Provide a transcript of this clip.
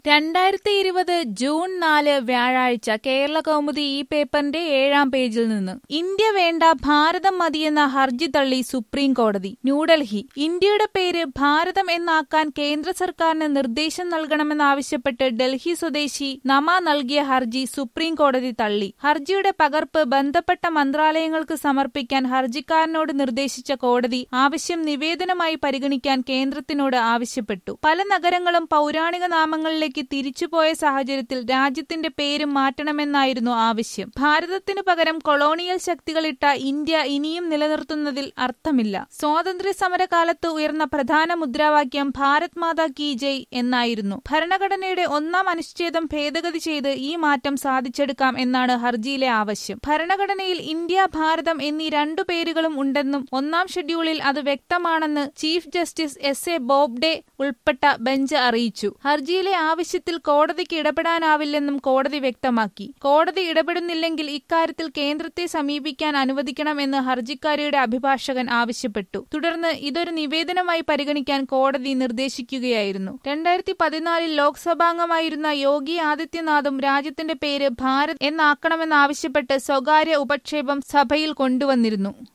രണ്ടായിരത്തി ഇരുപത് ജൂൺ നാല് വ്യാഴാഴ്ച കേരള കൗമുദി ഈ പേപ്പറിന്റെ ഏഴാം പേജിൽ നിന്ന് ഇന്ത്യ വേണ്ട ഭാരതം മതിയെന്ന ഹർജി തള്ളി സുപ്രീം കോടതി ന്യൂഡൽഹി ഇന്ത്യയുടെ പേര് ഭാരതം എന്നാക്കാൻ കേന്ദ്ര സർക്കാരിന് നിർദ്ദേശം നൽകണമെന്നാവശ്യപ്പെട്ട് ഡൽഹി സ്വദേശി നമ നൽകിയ ഹർജി സുപ്രീം കോടതി തള്ളി ഹർജിയുടെ പകർപ്പ് ബന്ധപ്പെട്ട മന്ത്രാലയങ്ങൾക്ക് സമർപ്പിക്കാൻ ഹർജിക്കാരനോട് നിർദ്ദേശിച്ച കോടതി ആവശ്യം നിവേദനമായി പരിഗണിക്കാൻ കേന്ദ്രത്തിനോട് ആവശ്യപ്പെട്ടു പല നഗരങ്ങളും പൗരാണിക നാമങ്ങളിലേക്ക് തിരിച്ചുപോയ സാഹചര്യത്തിൽ രാജ്യത്തിന്റെ പേര് മാറ്റണമെന്നായിരുന്നു ആവശ്യം ഭാരതത്തിനു പകരം കൊളോണിയൽ ശക്തികളിട്ട ഇന്ത്യ ഇനിയും നിലനിർത്തുന്നതിൽ അർത്ഥമില്ല സ്വാതന്ത്ര്യ സമരകാലത്ത് ഉയർന്ന പ്രധാന മുദ്രാവാക്യം ഭാരത് മാതാ കി ജയ് എന്നായിരുന്നു ഭരണഘടനയുടെ ഒന്നാം അനുച്ഛേദം ഭേദഗതി ചെയ്ത് ഈ മാറ്റം സാധിച്ചെടുക്കാം എന്നാണ് ഹർജിയിലെ ആവശ്യം ഭരണഘടനയിൽ ഇന്ത്യ ഭാരതം എന്നീ രണ്ടു പേരുകളും ഉണ്ടെന്നും ഒന്നാം ഷെഡ്യൂളിൽ അത് വ്യക്തമാണെന്ന് chief justice S A Bobde ഉൾപ്പെട്ട ബെഞ്ച് അറിയിച്ചു ഹർജിയിലെ ആവശ്യത്തിൽ കോടതിക്ക് ഇടപെടാനാവില്ലെന്നും കോടതി വ്യക്തമാക്കി കോടതി ഇടപെടുന്നില്ലെങ്കിൽ ഇക്കാര്യത്തിൽ കേന്ദ്രത്തെ സമീപിക്കാൻ അനുവദിക്കണമെന്ന് ഹർജിക്കാരിയുടെ അഭിഭാഷകൻ ആവശ്യപ്പെട്ടു തുടർന്ന് ഇതൊരു നിവേദനമായി പരിഗണിക്കാൻ കോടതി നിർദ്ദേശിക്കുകയായിരുന്നു രണ്ടായിരത്തി പതിനാലിൽ ലോക്സഭാംഗമായിരുന്ന യോഗി ആദിത്യനാഥും രാജ്യത്തിന്റെ പേര് ഭാരത് എന്നാക്കണമെന്നാവശ്യപ്പെട്ട് സ്വകാര്യ ഉപക്ഷേപം സഭയിൽ കൊണ്ടുവന്നിരുന്നു